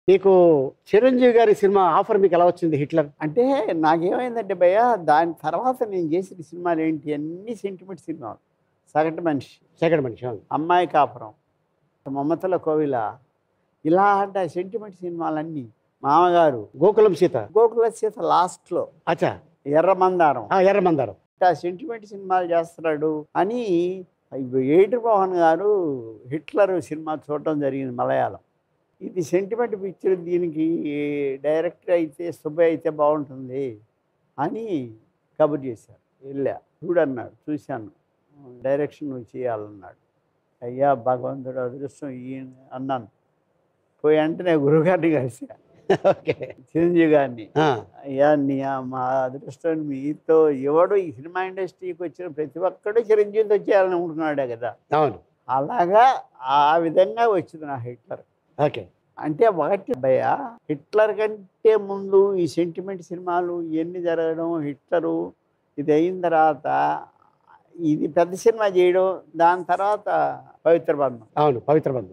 మీకు చిరంజీవి గారి cinema offer మీకు ఎలా వచ్చింది హిట్లర్ అంటే నాకేమైందంటే భయ్య దాని తర్వాత నేను చేసిన సినిమాలు ఏంటి అన్ని సెంటిమెంట్ సినిమాలు సగటు మనిషి సెకండ్ మనిషి అవును. అమ్మాయి కాపురం మమతల కోవిల ఇలాంటి సెంటిమెంట్ సినిమాలన్నీ మామగారు గోకులం సీత గోకుల సీత లాస్ట్లో అచ్చా ఎర్ర మందారం ఆ, ఎర్రమందారం ఆ సెంటిమెంట్ సినిమాలు చేస్తున్నాడు అని ఏటి మోహన్ గారు హిట్లర్ సినిమా చూడటం జరిగింది మలయాళం ఇది సెంటిమెంట్ పిక్చర్ దీనికి డైరెక్టర్ అయితే సుబ్బయ్య అయితే బాగుంటుంది అని కబుర్ చేశారు వెళ్ళా చూడన్నాడు చూశాను డైరెక్షన్ నువ్వు చేయాలన్నాడు అయ్యా భగవంతుడు అదృష్టం ఈయన అన్నాను పోయి వెంటనే గురుగారిని కలిసా ఓకే చిరంజీవి గారిని ఆ, అయ్యా నీ మా అదృష్టం మీతో ఎవడు ఈ సినిమా ఇండస్ట్రీకి వచ్చిన ప్రతి ఒక్కడు చిరంజీవితో చేయాలని అనుకున్నాడే కదా అవును అలాగా ఆ విధంగా వచ్చింది నా హిట్లర్ ఓకే అంటే ఒకటి భయ హిట్లర్ కంటే ముందు ఈ సెంటిమెంట్ సినిమాలు ఇవన్నీ జరగడం హిట్లరు ఇది అయిన తర్వాత ఇది పెద్ద సినిమా చేయడం దాని తర్వాత పవిత్ర బంధం అవును పవిత్ర బంధు